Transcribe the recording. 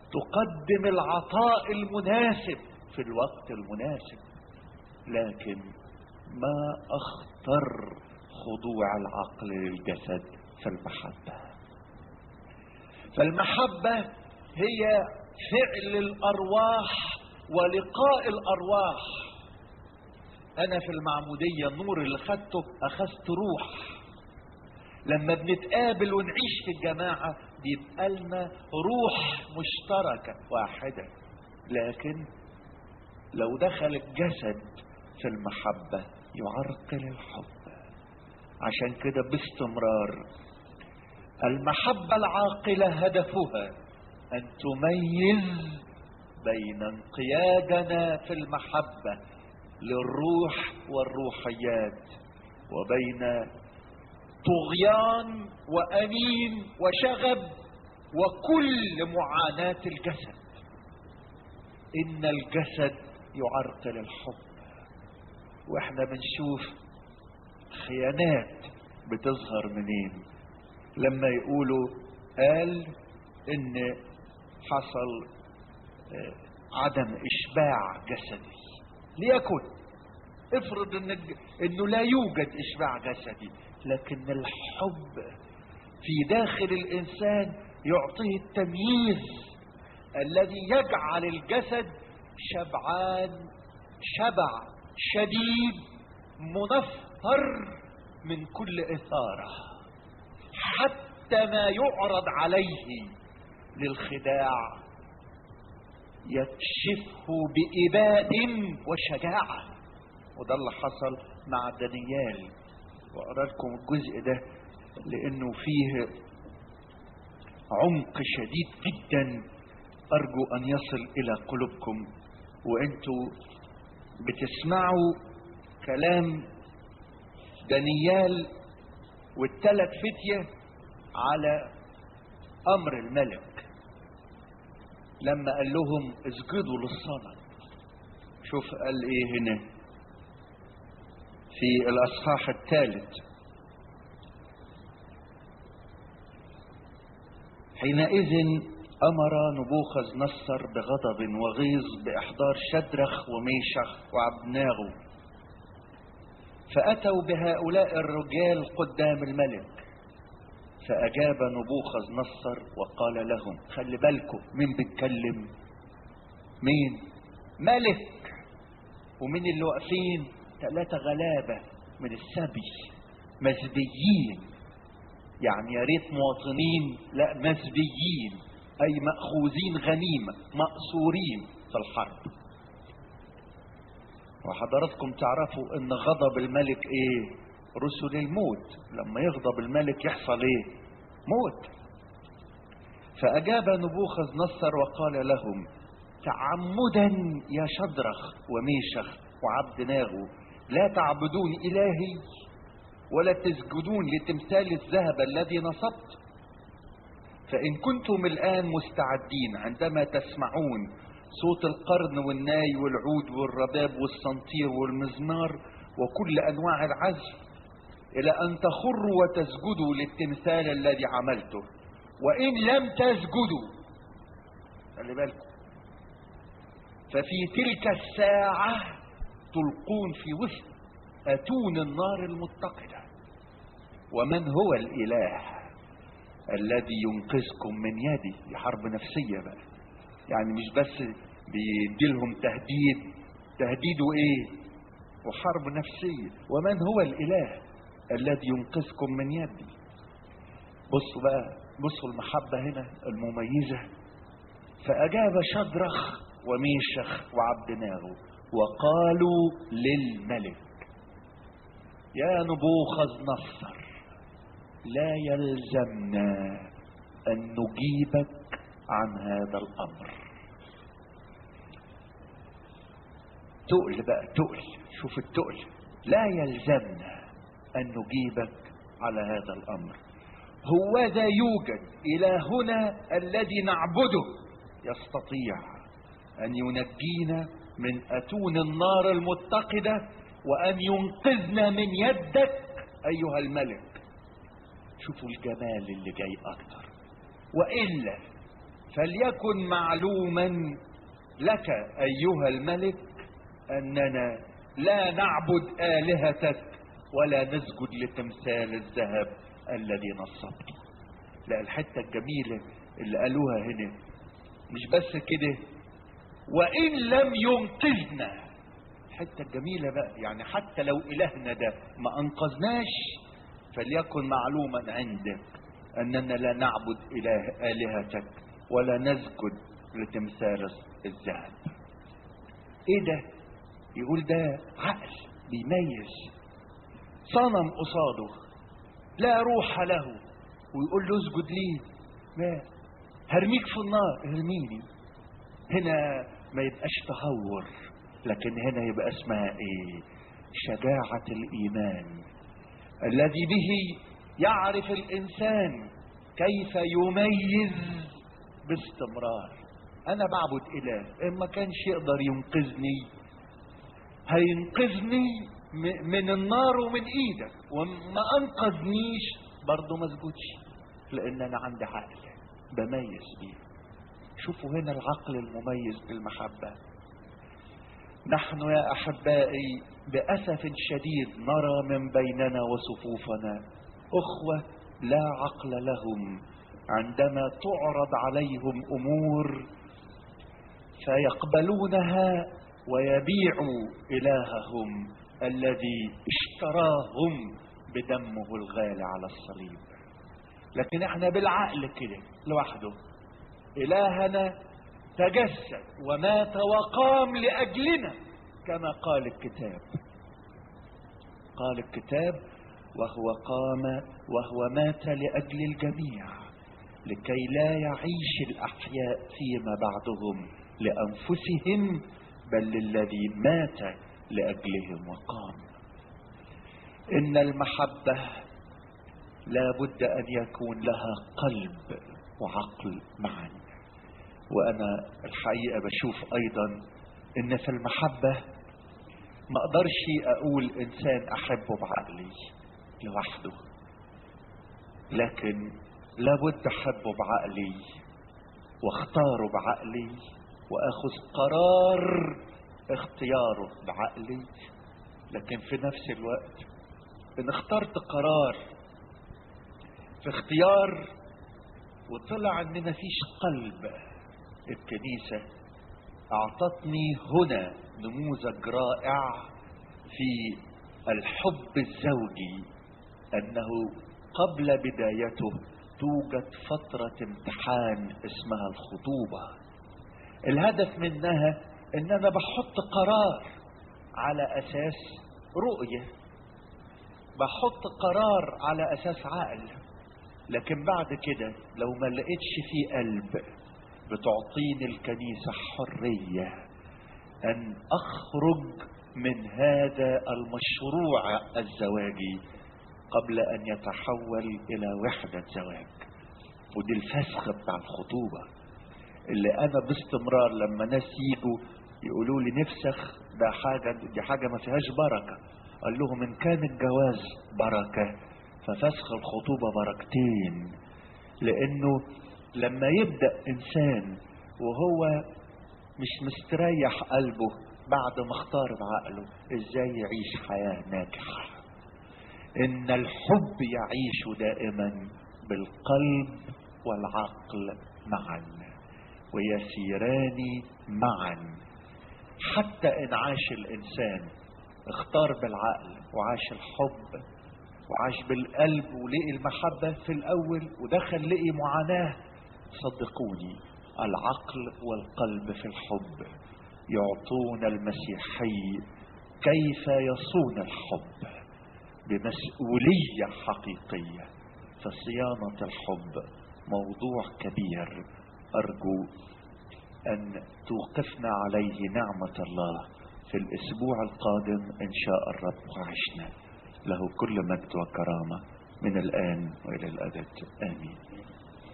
تقدم العطاء المناسب في الوقت المناسب لكن ما اخطر خضوع العقل للجسد في المحبه فالمحبه هي فعل الارواح ولقاء الارواح انا في المعموديه النور اللي خدته اخذت روح لما بنتقابل ونعيش في الجماعه بيبقى لنا روح مشتركه واحده لكن لو دخل الجسد في المحبه يعرقل الحب عشان كده باستمرار المحبه العاقله هدفها ان تميز بين انقيادنا في المحبه للروح والروحيات وبين طغيان وانين وشغب وكل معاناه الجسد ان الجسد يعرقل الحب واحنا بنشوف خيانات بتظهر منين لما يقولوا قال ان حصل عدم اشباع جسدي ليكن افرض ان انه لا يوجد اشباع جسدي لكن الحب في داخل الانسان يعطيه التمييز الذي يجعل الجسد شبعان شبع شديد منفر من كل اثاره حتى ما يعرض عليه للخداع يكشفه بإباء وشجاعة وده اللي حصل مع دانيال وأقرأ لكم الجزء ده لأنه فيه عمق شديد جدا أرجو أن يصل إلى قلوبكم وأنتوا بتسمعوا كلام دانيال والثلاث فتية على أمر الملك لما قال لهم اسجدوا للصنم شوف قال ايه هنا في الاصحاح الثالث حينئذ امر نبوخذ نصر بغضب وغيظ باحضار شدرخ وميشخ وعبناغو فاتوا بهؤلاء الرجال قدام الملك فأجاب نبوخذ نصر وقال لهم خلي بالكم مين بيتكلم مين ملك ومين اللي واقفين ثلاثة غلابة من السبي مزبيين يعني يا ريت مواطنين لا مزبيين أي مأخوذين غنيمة مأسورين في الحرب وحضراتكم تعرفوا ان غضب الملك ايه رسل الموت لما يغضب الملك يحصل ايه موت فاجاب نبوخذ نصر وقال لهم تعمدا يا شدرخ وميشخ وعبد ناغو لا تعبدون الهي ولا تسجدون لتمثال الذهب الذي نصبت فان كنتم الان مستعدين عندما تسمعون صوت القرن والناي والعود والرباب والصنطير والمزمار وكل انواع العزف الى ان تخروا وتسجدوا للتمثال الذي عملته وان لم تسجدوا خلي بالكم ففي تلك الساعة تلقون في وسط أتون النار المتقدة ومن هو الإله الذي ينقذكم من يدي دي حرب نفسية بقى يعني مش بس بيديلهم تهديد تهديد وإيه وحرب نفسية ومن هو الإله الذي ينقذكم من يدي بصوا بقى بصوا المحبة هنا المميزة فأجاب شدرخ وميشخ وعبد ناغو وقالوا للملك يا نبوخذ نصر لا يلزمنا أن نجيبك عن هذا الأمر تقل بقى تقل شوف التقل لا يلزمنا أن نجيبك على هذا الأمر هو ذا يوجد إلهنا الذي نعبده يستطيع أن ينجينا من أتون النار المتقدة وأن ينقذنا من يدك أيها الملك شوفوا الجمال اللي جاي أكتر وإلا فليكن معلوما لك ايها الملك اننا لا نعبد الهتك ولا نسجد لتمثال الذهب الذي نصبته لا الحته الجميله اللي قالوها هنا مش بس كده وان لم ينقذنا الحته الجميله بقى يعني حتى لو الهنا ده ما انقذناش فليكن معلوما عندك اننا لا نعبد اله الهتك ولا نسجد لتمثال الذهب ايه ده يقول ده عقل بيميز صنم قصاده لا روح له ويقول له اسجد ليه ما هرميك في النار ارميني هنا ما يبقاش تهور لكن هنا يبقى اسمها ايه شجاعة الايمان الذي به يعرف الانسان كيف يميز باستمرار انا بعبد اله ان ما كانش يقدر ينقذني هينقذني من النار ومن ايدك وما انقذنيش برضه ما اسجدش لان انا عندي عقل بميز بيه شوفوا هنا العقل المميز بالمحبه نحن يا احبائي باسف شديد نرى من بيننا وصفوفنا اخوه لا عقل لهم عندما تعرض عليهم امور فيقبلونها ويبيعوا الههم الذي اشتراهم بدمه الغالي على الصليب لكن احنا بالعقل كده لوحده الهنا تجسد ومات وقام لاجلنا كما قال الكتاب قال الكتاب وهو قام وهو مات لاجل الجميع لكي لا يعيش الاحياء فيما بعدهم لانفسهم بل للذي مات لاجلهم وقام ان المحبه لا بد ان يكون لها قلب وعقل معا وانا الحقيقه بشوف ايضا ان في المحبه ما اقدرش اقول انسان احبه بعقلي لوحده لكن لابد احبه بعقلي واختاره بعقلي واخذ قرار اختياره بعقلي لكن في نفس الوقت ان اخترت قرار في اختيار وطلع ان مفيش قلب الكنيسة اعطتني هنا نموذج رائع في الحب الزوجي انه قبل بدايته توجد فترة امتحان اسمها الخطوبة الهدف منها ان انا بحط قرار على اساس رؤية بحط قرار على اساس عقل لكن بعد كده لو ما لقيتش في قلب بتعطيني الكنيسة حرية ان اخرج من هذا المشروع الزواجي قبل ان يتحول الى وحدة زواج ودي الفسخ بتاع الخطوبة اللي انا باستمرار لما ناس يجوا يقولوا لي نفسخ ده حاجة دي حاجة ما فيهاش بركة قال لهم ان كان الجواز بركة ففسخ الخطوبة بركتين لانه لما يبدأ انسان وهو مش مستريح قلبه بعد ما اختار بعقله ازاي يعيش حياة ناجحة ان الحب يعيش دائما بالقلب والعقل معا ويسيران معا حتى ان عاش الانسان اختار بالعقل وعاش الحب وعاش بالقلب ولقي المحبة في الاول ودخل لقي معاناة صدقوني العقل والقلب في الحب يعطون المسيحي كيف يصون الحب بمسؤولية حقيقية فصيانة الحب موضوع كبير أرجو أن توقفنا عليه نعمة الله في الأسبوع القادم إن شاء الرب وعشنا له كل مجد وكرامة من الآن وإلى الأبد آمين